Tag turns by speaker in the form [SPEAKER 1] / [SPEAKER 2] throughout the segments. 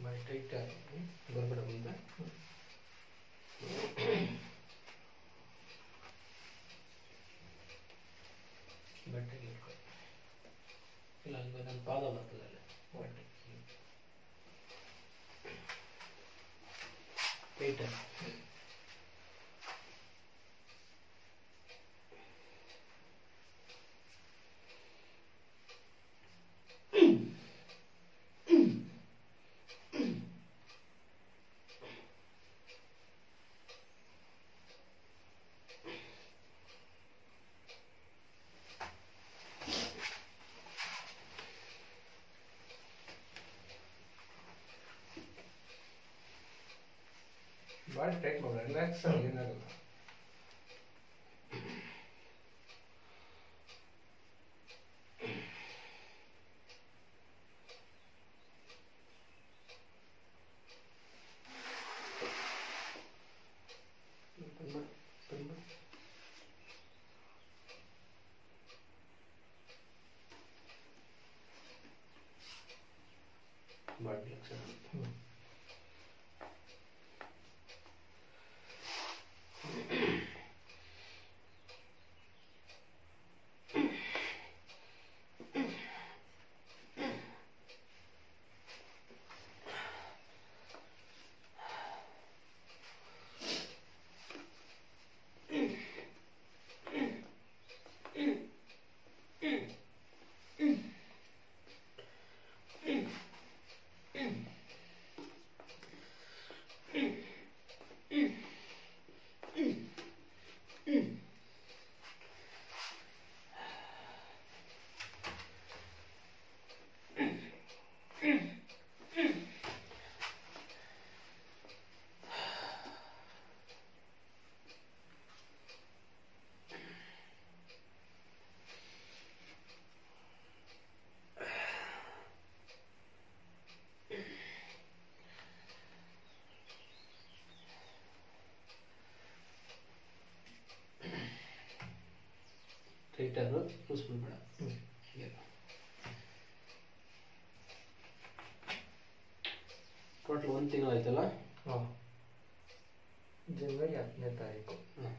[SPEAKER 1] Body tight ಬರ್ಬೇಡ ಮುಂದೆ ಬಟ್ಟೆ ಇಟ್ಕೊ ಇಲ್ಲ ಹಂಗೆ ನನ್ನ ಪಾದ ಬರ್ತದೆ ಅಲ್ಲಿ ಬಟ್ಟೆ ಟೈಟ್ ಬಾಡಿ ಟೈಟ್ ಮಾಡಿ ರಿಲ್ಯಾಕ್ಸ್ ಆಗಿ ಏನಾಗಲ್ಲ ಬಂದ್ಬಿಡು, ಬಂದ್ಬಿಡು. ಬಾಡಿ ರಿಲ್ಯಾಕ್ಸ್ ಟೈಟರು ಲೂಸ್ ಬಿಡ್ಬೇಡ ಹೀಗೆ ಟೋಟಲ್ ಒಂದು ತಿಂಗಳು ಆಯ್ತಲ್ಲ
[SPEAKER 2] ಹಾಂ ಜನವರಿ ಹತ್ತನೇ ತಾರೀಕು
[SPEAKER 1] ಹಾಂ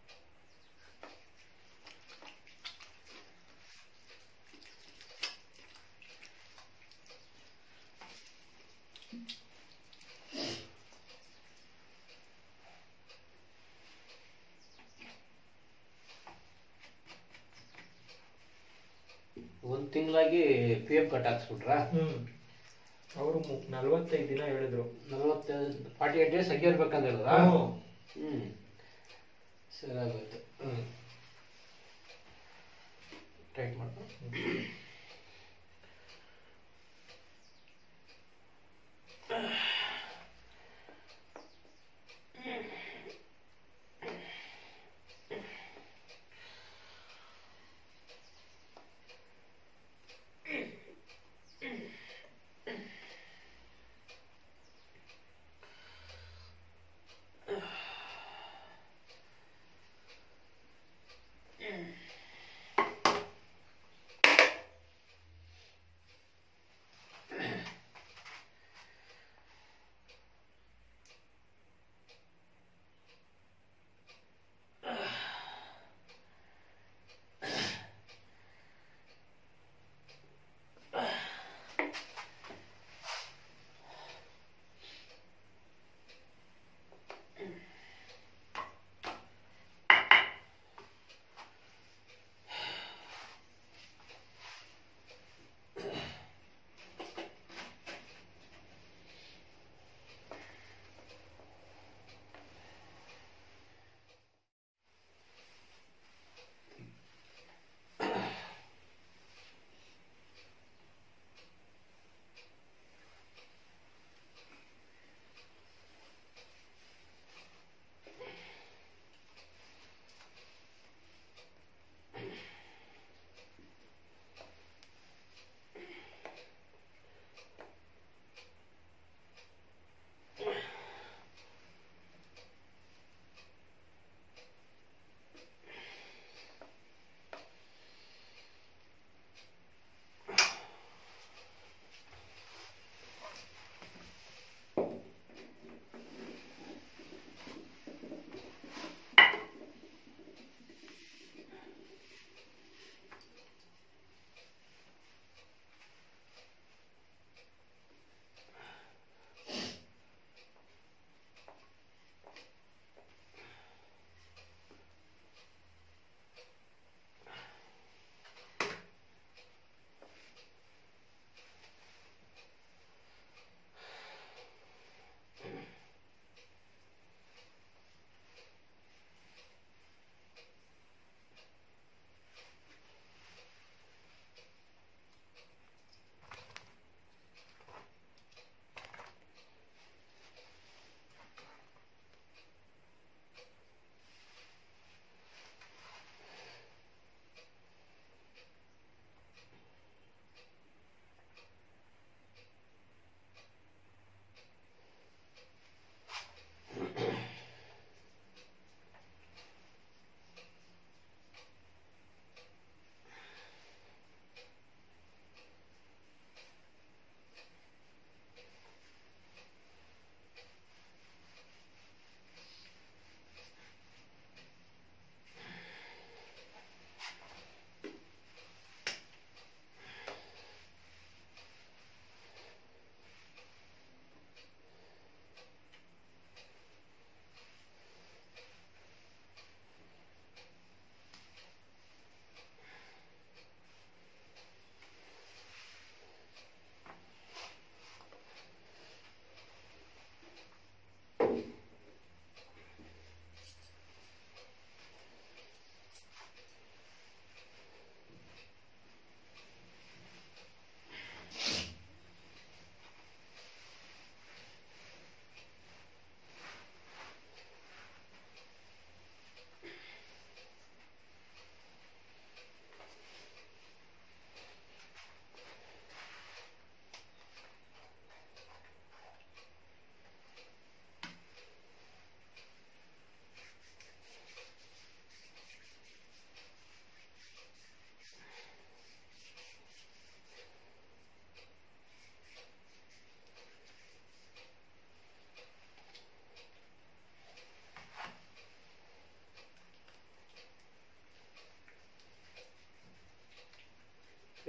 [SPEAKER 1] ಒಂದು ತಿಂಗಳಾಗಿ ಪಿ ಎಫ್ ಕಟ್ ಹಾಕ್ಸ್ಬಿಟ್ರಾ
[SPEAKER 2] ಹ್ಞೂ ಅವರು ನಲ್ವತ್ತೈದು ದಿನ ಹೇಳಿದ್ರು
[SPEAKER 1] ನಲವತ್ತು ಫಾರ್ಟಿ ಏಟ್ ಡೇಸ್ ಹಂಗೆ ಇರ್ಬೇಕಂತ ಹೇಳಿದ್ರಾ
[SPEAKER 2] ಹ್ಞೂ
[SPEAKER 1] ಹ್ಞೂ ಸರಿ ಆಗೋಯ್ತು ಹ್ಞೂ ಟೈಟ್ ಮಾಡ್ಕೊ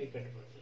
[SPEAKER 1] ಕೈ ಕಟ್ಬಾರ್ದು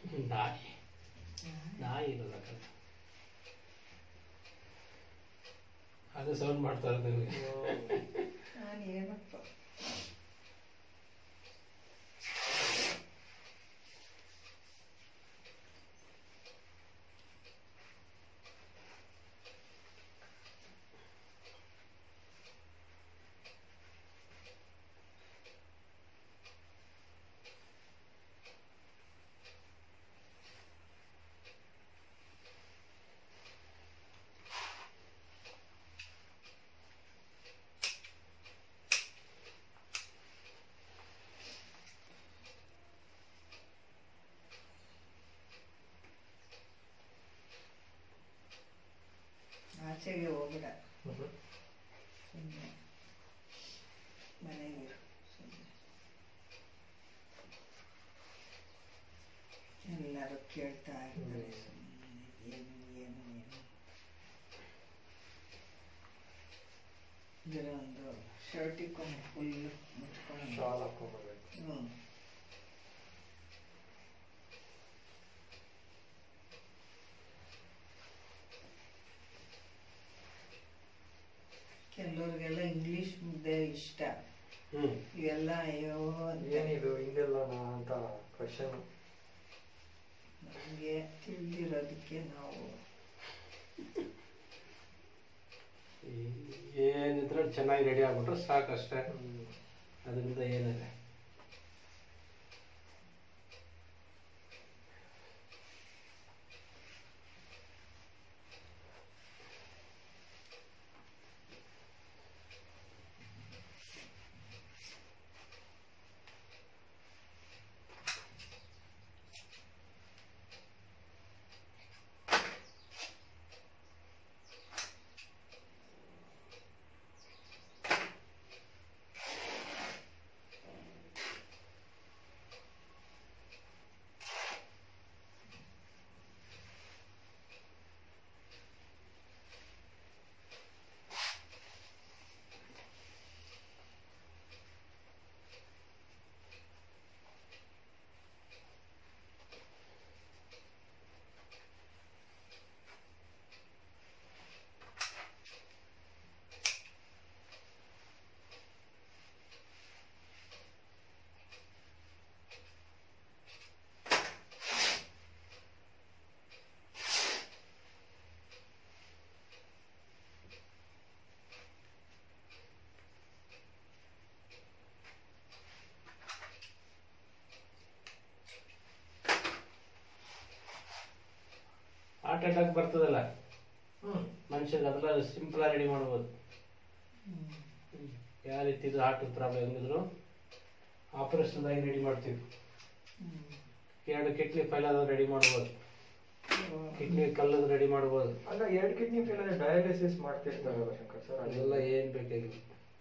[SPEAKER 1] ನಾಯಿ ನಾಯಿ ಇರಲ್ಲ ಕಣ ಅದು ಸೌಂಡ್ ಮಾಡ್ತಾ ಇರೋದು ನಿಮಗೆ
[SPEAKER 3] ನಾನು ಏನಪ್ಪ ಆಚೆಗೆ ಹೋಗಿಲ್ಲ ಸುಮ್ಮನೆ ಮನೆಗಿರು ಸುಮ್ಮನೆ ಎಲ್ಲರೂ ಕೇಳ್ತಾ ಇರ್ತಾರೆ ಸುಮ್ಮನೆ ಏನು ಏನು ಏನು ಇದರ ಒಂದು ಶರ್ಟಿಕೊಂಡು ಫುಲ್ ಮುಚ್ಕೊಂಡು
[SPEAKER 2] ಶಾಲ್ ಹಾಕೊಂಡ್ಬರ್ಬೇಕು
[SPEAKER 3] ಹ್ಞೂ ಕೆಲವ್ರಿಗೆಲ್ಲ ಇಂಗ್ಲಿಷ್ ಮುದ್ದೆ ಇಷ್ಟ
[SPEAKER 1] ಹ್ಮ್
[SPEAKER 3] ಇವೆಲ್ಲ ಅಯ್ಯೋ ಅಂತ
[SPEAKER 2] ಏನಿದು ಹಿಂಗೆಲ್ಲ ನಾ ಅಂತ ಕ್ವಶನ್
[SPEAKER 3] ನಮಗೆ ತಿಳಿದಿರೋದಕ್ಕೆ ನಾವು
[SPEAKER 1] ಏನಿದ್ರೆ ಚೆನ್ನಾಗಿ ರೆಡಿ ಆಗ್ಬಿಟ್ರೆ ಸಾಕಷ್ಟೇ ಅದರಿಂದ ಏನಿದೆ ಹಾರ್ಟ್ ಅಟ್ಯಾಕ್ ಬರ್ತದಲ್ಲ
[SPEAKER 3] ಹ್ಮ್
[SPEAKER 1] ಮನುಷ್ಯಗೆ ಅದೆಲ್ಲ ಸಿಂಪಲ್ ರೆಡಿ ಮಾಡ್ಬೋದು ಯಾವ ರೀತಿ ಇದು ಹಾರ್ಟ್ ಪ್ರಾಬ್ಲಮ್ ಹೆಂಗಿದ್ರು ಆಪರೇಷನ್ ಆಗಿ ರೆಡಿ ಮಾಡ್ತೀವಿ ಎರಡು ಕಿಡ್ನಿ ಫೈಲ್ ಆದ್ರೆ ರೆಡಿ ಮಾಡ್ಬೋದು ಕಿಡ್ನಿ ಕಲ್ಲದು ರೆಡಿ ಮಾಡ್ಬೋದು
[SPEAKER 2] ಅಲ್ಲ ಎರಡು ಕಿಡ್ನಿ ಫೇಲ್ ಆದ್ರೆ ಡಯಾಲಿಸಿಸ್ ಮಾಡ್ತಿರ್ತಾರಲ್ಲ ಶಂಕರ್ ಸರ್
[SPEAKER 1] ಅದೆಲ್ಲ ಏನ್ ಬೇಕಾಗಿಲ್ಲ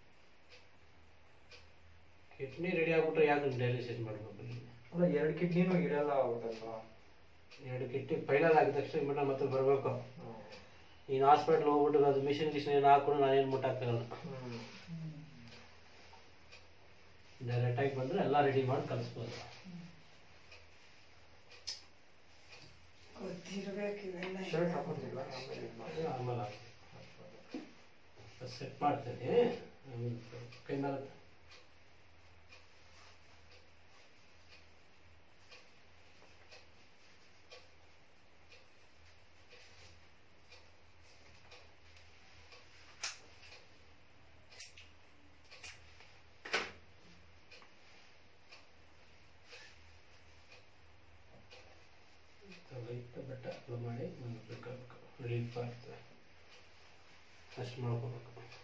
[SPEAKER 1] ಕಿಡ್ನಿ ರೆಡಿ ಆಗ್ಬಿಟ್ರೆ ಯಾಕೆ ಡಯಾಲಿಸಿಸ್ ಮಾಡ್ಬೇಕು
[SPEAKER 2] ಅಲ್ಲ ಎರಡು ಕಿಡ್ನಿನೂ ಇರಲ್ಲ ಹೌದಲ್ವಾ
[SPEAKER 1] ಎರಡು ಕಿಡ್ನಿ ಫೈಲರ್ ಆಗಿದ ತಕ್ಷಣ ಇಮ್ಮಿಡಿಯೇಟ್ ಮತ್ತೆ ಬರಬೇಕು ನೀನು ಹಾಸ್ಪಿಟ್ಲ್ ಹೋಗ್ಬಿಟ್ಟು ಅದು ಮಿಷಿನ್ ಗಿಷನ್ ಏನು ಹಾಕೊಂಡು ನಾನೇನು ಮುಟ್ಟಾಕ್ತಾಗಲ್ಲ
[SPEAKER 2] ಹ್ಮ್
[SPEAKER 1] ಡೈರೆಕ್ಟ್ ಆಗಿ ಬಂದ್ರೆ ಎಲ್ಲ ರೆಡಿ ಮಾಡಿ ಕಳಿಸ್ಬೋದು
[SPEAKER 3] ಗೊತ್ತಿರ್ಬೇಕು ಇವೆಲ್ಲ
[SPEAKER 2] ಶರ್ಟ್ ಹಾಕೊಂಡಿಲ್ಲ ಆಮೇಲೆ ಇದ್ ಮಾಡಿ.
[SPEAKER 1] ಆಮೇಲೆ ಸೆಟ್ ಮಾಡ್ತೇನೆ ಆಮೇಲೆ ಕೈ ಮೇಲೆ ಲೈಟ್ ಬಟ್ಟೆ ಅಪ್ಲೈ ಮಾಡಿ ರಿಲೀಫ್ ಆಗ್ತದೆ ಅಷ್ಟು ಮಾಡ್ಕೋಬೇಕು